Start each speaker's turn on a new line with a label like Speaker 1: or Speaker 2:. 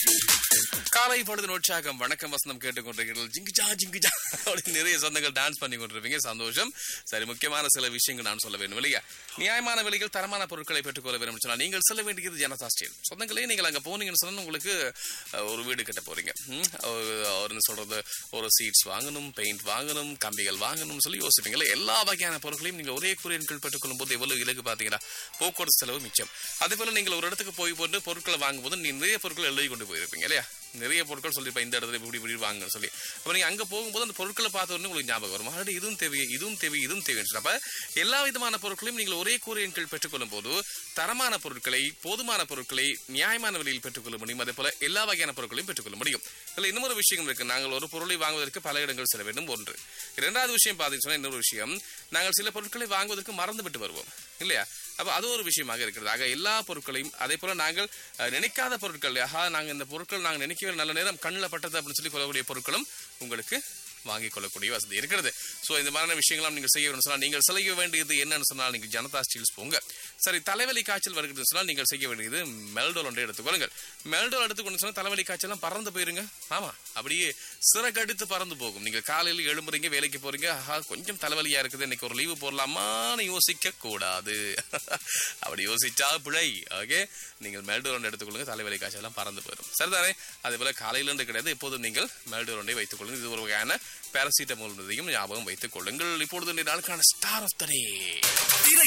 Speaker 1: காலை பொழுது உற்சாகம் வணக்கம் வசனம் கேட்டுக்கொண்டிருக்கிறீர்கள் ஜிங்குஜா ஜிங்குஜா அப்படின்னு நிறைய சொந்தங்கள் டான்ஸ் பண்ணி கொண்டிருப்பீங்க சந்தோஷம் சரி முக்கியமான சில விஷயங்கள் நான் சொல்ல வேண்டும் இல்லையா நியாயமான விலையில் தரமான பொருட்களை பெற்றுக்கொள்ள வேண்டும் சொன்னால் நீங்கள் செல்ல வேண்டியது ஜனதா ஸ்டீல் சொந்தங்களே நீங்கள் அங்க போனீங்கன்னு சொன்னா உங்களுக்கு அஹ், ஒரு வீடு கட்ட போறீங்க ம், ஒரு- ஒரு என்ன சொல்றது ஒரு சீட்ஸ் வாங்கணும் பெயிண்ட் வாங்கணும் கம்பிகள் வாங்கணும்னு சொல்லி யோசிப்பீங்களா எல்லா வகையான பொருட்களையும் நீங்கள் ஒரே கூறியின் கீழ் பெற்றுக்கொள்ளும் போது எவ்வளவு இலக்கு பாத்தீங்கன்னா போக்குவரத்து செலவு மிச்சம் அதே போல நீங்கள் ஒரு இடத்துக்கு போய் போட்டு பொருட்களை வாங்கும்போது நீ நிறைய பொருட்கள் எழுதி கொண்டு போயிருப்பீங்க இல்லையா நிறைய பொருட்கள் சொல்லியிருப்பேன் இந்த இடத்துல இப்படி இப்படி வாங்கன்னு சொல்லி அப்ப நீங்க அங்க போகும்போது அந்த பொருட்களை பார்த்த உடனே உங்களுக்கு ஞாபகம் வரும் மறுபடியும் இதுவும் தேவை இதுவும் தேவை இதுவும் தேவைன்னு சொல்லி அப்ப எல்லா விதமான பொருட்களையும் நீங்கள் ஒரே கூரையின் கீழ் பெற்றுக்கொள்ளும் போது தரமான பொருட்களை போதுமான பொருட்களை நியாயமான விலையில் பெற்றுக்கொள்ள முடியும் அதே போல எல்லா வகையான பொருட்களையும் பெற்றுக்கொள்ள முடியும் இதுல இன்னொரு விஷயம் இருக்கு நாங்கள் ஒரு பொருளை வாங்குவதற்கு பல இடங்கள் செல்ல வேண்டும் ஒன்று இரண்டாவது விஷயம் பார்த்தீங்கன்னு சொன்னா இன்னொரு விஷயம் நாங்கள் சில பொருட்களை வாங்குவதற்கு மறந்து விட்டு வருவோம் இல்லையா அப்ப அது ஒரு விஷயமாக இருக்கிறது ஆக எல்லா பொருட்களையும் அதே போல நாங்கள் அஹ், நினைக்காத பொருட்கள் ஆஹா நாங்க இந்த பொருட்கள் நாங்க நினைக்கவே நல்ல நேரம் கண்ணில் பட்டது அப்படின்னு சொல்லி கொள்ளக்கூடிய பொருட்களும் உங்களுக்கு வாங்கிக் கொள்ளக்கூடிய வசதி இருக்கிறது சோ இந்த மாதிரியான விஷயங்களாம் நீங்க செய்ய வேண்டும் சொன்னால் நீங்கள் செய்ய வேண்டியது என்னன்னு சொன்னால் நீங்க ஜனதா ஸ்டீல்ஸ் போங்க சரி தலைவலி காய்ச்சல் வருகிறது சொன்னால் நீங்கள் செய்ய வேண்டியது மெல்டோல் ஒன்றை எடுத்துக்கொள்ளுங்கள் மெல்டோல் எடுத்துக்கொண்டு சொன்னால் தலைவலி காய்ச்சல்லாம் பறந்து போயிருங்க ஆமா அப்படியே சிறகடித்து பறந்து போகும் நீங்க காலையில் எழும்புறீங்க வேலைக்கு போறீங்க ஆஹா கொஞ்சம் தலைவலியா இருக்குது இன்னைக்கு ஒரு லீவு போடலாமான்னு யோசிக்க கூடாது அப்படி யோசிச்சா பிழை ஓகே நீங்கள் மெல்டோல் ஒன்றை எடுத்துக்கொள்ளுங்க தலைவலி காய்ச்சல்லாம் பறந்து போயிடும் சரிதானே அதே போல காலையில இருந்து கிடையாது எப்போதும் நீங்கள் மெல்டோல் ஒன்றை வைத்துக் கொள்ளுங்கள் இது ஒரு வகையான பேரசிட்டமோல் ஞாபகம் வைத்துக் கொள்ளுங்கள் இப்பொழுது இந்த நாளுக்கான ஸ்டார் ஆஃப் த டே